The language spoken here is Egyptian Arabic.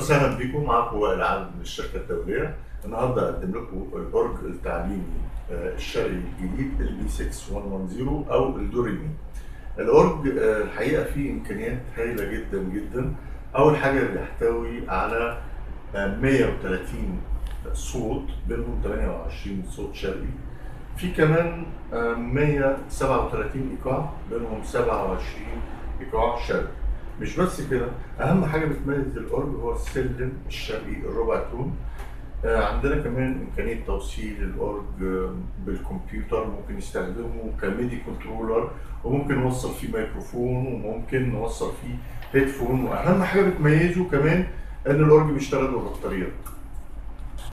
وسهلا بكم معكم وائل عبد من الشركه الدوليه النهارده اقدم لكم الاورج التعليمي آه، الشرقي الجديد البي 6110 او الدوريمي الاورج آه، الحقيقه فيه امكانيات هائله جدا جدا اول حاجه بيحتوي على آه، 130 صوت بينهم 28 صوت شرقي في كمان آه، 137 ايقاع بينهم 27 ايقاع شرقي مش بس كده اهم حاجه بتميز الاورج هو السلم الشرقي الربع تون آه، عندنا كمان امكانيه توصيل الاورج آه، بالكمبيوتر ممكن نستخدمه كميدي كنترولر وممكن نوصل فيه ميكروفون وممكن نوصل فيه هيدفون واهم حاجه بتميزه كمان ان الاورج بيشتغل بالبطاريات